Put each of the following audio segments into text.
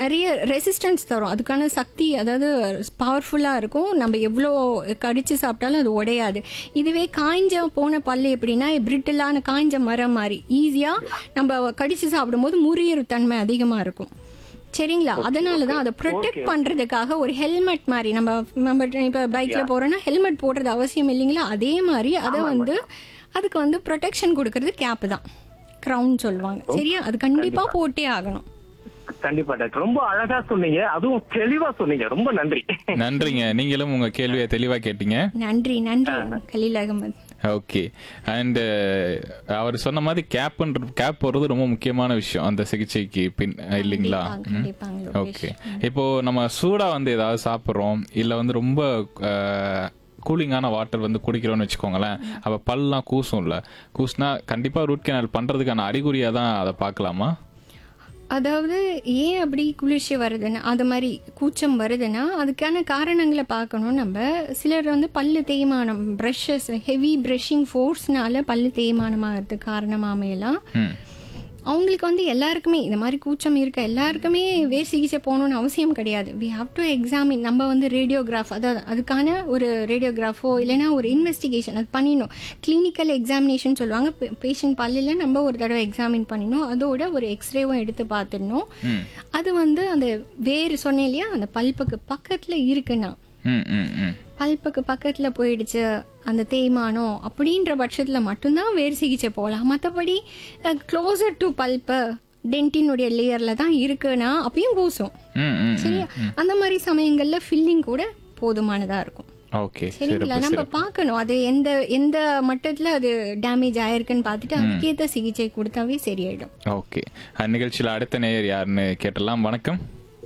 நிறைய ரெசிஸ்டன்ஸ் தரும் அதுக்கான சக்தி அதாவது பவர்ஃபுல்லாக இருக்கும் நம்ம எவ்வளோ கடிச்சு சாப்பிட்டாலும் அது உடையாது இதுவே காய்ஞ்ச போன பல்லு எப்படின்னா பிரிட்டிலான காய்ஞ்ச மரம் மாதிரி ஈஸியாக நம்ம கடிச்சு சாப்பிடும்போது முறியிற தன்மை அதிகமாக இருக்கும் சரிங்களா அதனால தான் அதை ப்ரொடெக்ட் பண்றதுக்காக ஒரு ஹெல்மெட் மாதிரி நம்ம நம்ம இப்போ பைக்ல போறோம்னா ஹெல்மெட் போடுறது அவசியம் இல்லைங்களா அதே மாதிரி அதை வந்து அதுக்கு வந்து ப்ரொடெக்ஷன் கொடுக்கறது கேப் தான் க்ரௌன் சொல்லுவாங்க சரியா அது கண்டிப்பா போட்டே ஆகணும் கண்டிப்பா டாக்டர் ரொம்ப அழகா சொன்னீங்க அதுவும் தெளிவா சொன்னீங்க ரொம்ப நன்றி நன்றிங்க நீங்களும் உங்க கேள்வியை தெளிவா கேட்டீங்க நன்றி நன்றி கலீல் அகமது ஓகே அண்ட் அவர் சொன்ன மாதிரி கேப்ன்ற கேப் போடுறது ரொம்ப முக்கியமான விஷயம் அந்த சிகிச்சைக்கு பின் இல்லைங்களா கண்டிப்பாங்க ஓகே இப்போ நம்ம சூடா வந்து ஏதாவது சாப்பிட்றோம் இல்ல வந்து ரொம்ப கூலிங்கான வாட்டர் வந்து குடிக்கிறோம்னு வச்சுக்கோங்களேன் அப்ப பல்லாம் கூசும்ல கூசுனா கண்டிப்பா ரூட் கேனல் பண்றதுக்கான அறிகுறியா தான் அதை பார்க்கலாமா அதாவது ஏன் அப்படி குளிர்ச்சி வருதுன்னா அது மாதிரி கூச்சம் வருதுன்னா அதுக்கான காரணங்களை பார்க்கணும் நம்ம சிலர் வந்து பல்லு தேய்மானம் ப்ரஷஸ் ஹெவி ப்ரஷிங் ஃபோர்ஸ்னால பல்லு தேய்மானமாகிறதுக்கு காரணமாக அமையலாம் ம் அவங்களுக்கு வந்து எல்லாருக்குமே இந்த மாதிரி கூச்சம் இருக்க எல்லாருக்குமே வேர் சிகிச்சை போகணும்னு அவசியம் கிடையாது வி ஹாவ் டு எக்ஸாமின் நம்ம வந்து ரேடியோகிராஃப் அதாவது அதுக்கான ஒரு ரேடியோகிராஃபோ இல்லைன்னா ஒரு இன்வெஸ்டிகேஷன் அது பண்ணிடணும் கிளினிக்கல் எக்ஸாமினேஷன் சொல்லுவாங்க பேஷண்ட் பல்லில் நம்ம ஒரு தடவை எக்ஸாமின் பண்ணிடணும் அதோட ஒரு எக்ஸ்ரேவும் எடுத்து பார்த்துடணும் ம் அது வந்து அந்த வேறு சொன்னேன் இல்லையா அந்த பல்புக்கு பக்கத்தில் இருக்குன்னா ம் ம் ம் பல்புக்கு பக்கத்தில் போயிடுச்சு அந்த தேய்மானம் அப்படின்ற பட்சத்தில் மட்டும்தான் வேறு சிகிச்சை போகலாம் மற்றபடி க்ளோசர் டு பல்ப்பு டென்டினுடைய லேயரில் தான் இருக்குன்னா அப்பயும் கூசும் ம் ம் சரியா அந்த மாதிரி சமயங்களில் ஃபில்லிங் கூட போதுமானதாக இருக்கும் ஓகே சரிங்களா சிறப்பு நம்ம சிறப்பு பார்க்கணும் அது எந்த எந்த மட்டத்தில் அது டேமேஜ் ஆயிருக்குன்னு பார்த்துட்டு அதுக்கேற்ற சிகிச்சை கொடுத்தாவே சரியாயிடும் ஓகே நிகழ்ச்சியில் அடுத்த நேயர் யாருன்னு கேட்டலாம் வணக்கம்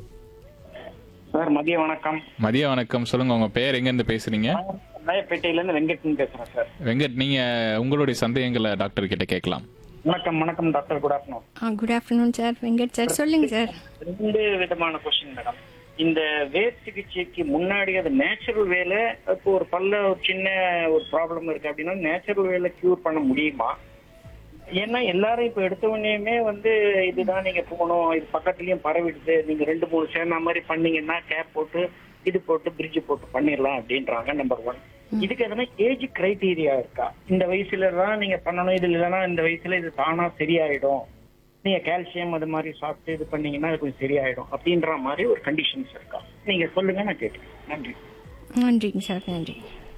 சார் மதிய வணக்கம் மதிய வணக்கம் சொல்லுங்க உங்க பேர் எங்க இருந்து பேசுறீங்க ராயப்பேட்டையில இருந்து வெங்கட்னு பேசுறேன் சார் வெங்கட் நீங்க உங்களுடைய சந்தேகங்களை டாக்டர் கிட்ட கேட்கலாம் வணக்கம் வணக்கம் doctor good afternoon good afternoon sir Venkat sir சொல்லுங்க சார் ரெண்டு விதமான கொஸ்டின் மேடம் இந்த வேர் சிகிச்சைக்கு முன்னாடி அது நேச்சுரல் வேல இப்போ ஒரு பல்ல ஒரு சின்ன ஒரு ப்ராப்ளம் இருக்கு அப்படின்னா நேச்சுரல் வேல கியூர் பண்ண முடியுமா ஏன்னா எல்லாரும் இப்ப எடுத்த உடனேயுமே வந்து இதுதான் நீங்க போகணும் இது பக்கத்துலயும் பரவிடுது நீங்க ரெண்டு மூணு சேர்ந்த மாதிரி பண்ணீங்கன்னா கேப் போட்டு இது போட்டு பிரிட்ஜ் போட்டு பண்ணிடலாம் அப்படின்றாங்க நம்பர் ஒன் இதுக்கு எதனா ஏஜ் கிரைட்டீரியா இருக்கா இந்த வயசுல தான் நீங்க பண்ணணும் இது இல்லைன்னா இந்த வயசுல இது தானா சரியாயிடும் நீங்க கால்சியம் அது மாதிரி சாப்பிட்டு இது பண்ணீங்கன்னா அது கொஞ்சம் சரியாயிடும் அப்படின்ற மாதிரி ஒரு கண்டிஷன்ஸ் இருக்கா நீங்க சொல்லுங்க நான் கேட்கிறேன் நன்றி நன்றிங்க சார் நன்றி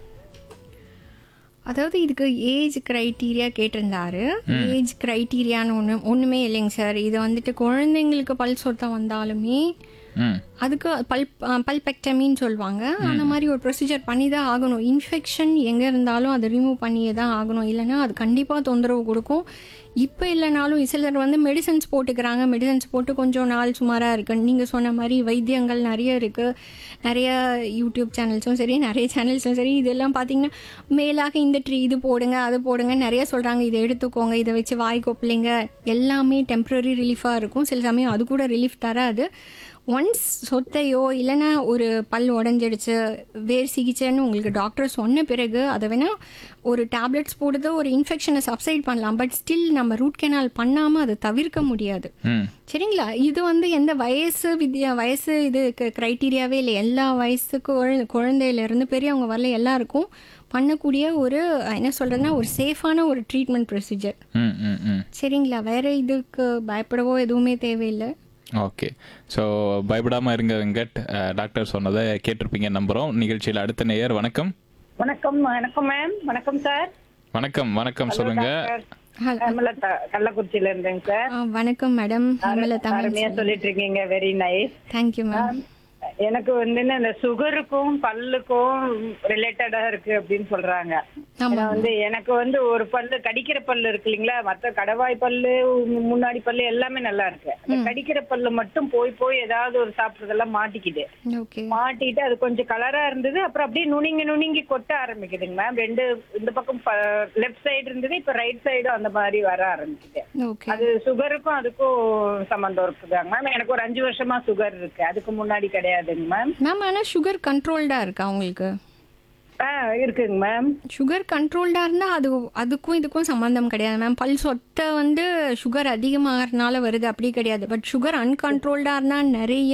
அதாவது இதுக்கு ஏஜ் கிரைட்டீரியா கேட்டிருந்தாரு ஏஜ் கிரைட்டீரியான்னு ஒன்று ஒன்றுமே இல்லைங்க சார் இது வந்துட்டு குழந்தைங்களுக்கு பல் சொத்தம் வந்தாலுமே ம் அதுக்கு பல் பல்பெக்டமின்னு சொல்லுவாங்க அந்த மாதிரி ஒரு ப்ரொசீஜர் பண்ணி தான் ஆகணும் இன்ஃபெக்ஷன் எங்கே இருந்தாலும் அதை ரிமூவ் பண்ணியே தான் ஆகணும் இல்லைன்னா அது கண்டிப்பாக தொந்தரவு கொடுக்கும் இப்போ இல்லைனாலும் சிலர் வந்து மெடிசன்ஸ் போட்டுக்கிறாங்க மெடிசன்ஸ் போட்டு கொஞ்சம் நாள் சுமாராக இருக்கு நீங்கள் சொன்ன மாதிரி வைத்தியங்கள் நிறைய இருக்குது நிறைய யூடியூப் சேனல்ஸும் சரி நிறைய சேனல்ஸும் சரி இதெல்லாம் பார்த்தீங்கன்னா மேலாக இந்த ட்ரீ இது போடுங்க அது போடுங்க நிறைய சொல்கிறாங்க இதை எடுத்துக்கோங்க இதை வச்சு வாய் கொப்பளிங்க எல்லாமே டெம்ப்ரரி ரிலீஃபாக இருக்கும் சில சமயம் அது கூட ரிலீஃப் தராது ஒன்ஸ் சொத்தையோ இல்லைன்னா ஒரு பல் உடஞ்சிடுச்சு வேர் சிகிச்சைன்னு உங்களுக்கு டாக்டர் சொன்ன பிறகு அதை வேணால் ஒரு டேப்லெட்ஸ் போடுறது ஒரு இன்ஃபெக்ஷனை சப்சைட் பண்ணலாம் பட் ஸ்டில் நம்ம ரூட் கெனால் பண்ணாமல் அதை தவிர்க்க முடியாது ம் சரிங்களா இது வந்து எந்த வயசு வித்யா வயசு இது க்ரைட்டீரியாவே இல்லை எல்லா வயசுக்கு குழ- குழந்தையிலேருந்து பெரியவங்க வரல எல்லாருக்கும் பண்ணக்கூடிய ஒரு என்ன சொல்கிறதுனா ஒரு சேஃபான ஒரு ட்ரீட்மெண்ட் ப்ரொசீஜர் ம் ம் ம் சரிங்களா வேற இதுக்கு பயப்படவோ எதுவுமே தேவையில்லை ஓகே ஸோ பயப்படாம இருங்க வெங்கட் அஹ், டாக்டர் சொன்னதை கேட்டிருப்பீங்க நம்புறோம் நிகழ்ச்சியில் அடுத்த நேயர் வணக்கம் வணக்கம் வணக்கம் மேம் வணக்கம் சார் வணக்கம் வணக்கம் சொல்லுங்க ஹேமலதா கள்ளக்குறிச்சியில இருந்தேங்க சார் ஆ, வணக்கம் மேடம் ஹேமலதா அருமையா சொல்லிட்டு இருக்கீங்க வெரி நைஸ் தேங்க்யூ மேம் எனக்கு வந்து என்ன, இந்த சுகருக்கும் பல்லுக்கும் ரிலேட்டடா இருக்கு அப்படின்னு சொல்றாங்க ஆமா. ஏன்னா வந்து எனக்கு வந்து ஒரு பல்லு கடிக்கிற பல்லு இருக்கு இல்லைங்களா மத்த கடவாய் பல்லு முன்னாடி பல்லு எல்லாமே நல்லா இருக்கு அந்த கடிக்கிற பல்லு மட்டும் போய் போய் ஏதாவது ஒரு சாப்பிட்றதெல்லாம் மாட்டிக்குது ஓகே மாட்டிட்டு அது கொஞ்சம் கலரா இருந்தது அப்புறம் அப்படியே நுணுங்கி நுணுங்கி கொட்ட ஆரம்பிக்குதுங்க மேம் ரெண்டு இந்த பக்கம் லெஃப்ட் சைடு இருந்தது இப்ப ரைட் சைடு அந்த மாதிரி வர ஆரம்பிக்குது ஓகே அது சுகருக்கும் அதுக்கும் சம்பந்தம் இருக்குதாங்க மேம் எனக்கு ஒரு அஞ்சு வருஷமா சுகர் இருக்கு அதுக்கு முன்னாடி கிடையாதுங்க மேம் மேம் ஆனால் சுகர் கண்ட்ரோல்டாக இருக்கா உங்களுக்கு ஆ இருக்குங்க மேம் சுகர் கண்ட்ரோல்டாக இருந்தால் அது அதுக்கும் இதுக்கும் சம்மந்தம் கிடையாது மேம் பல் சொத்தை வந்து சுகர் அதிகமாகறதுனால வருது அப்படி கிடையாது பட் சுகர் அன்கண்ட்ரோல்டாக இருந்தால் நிறைய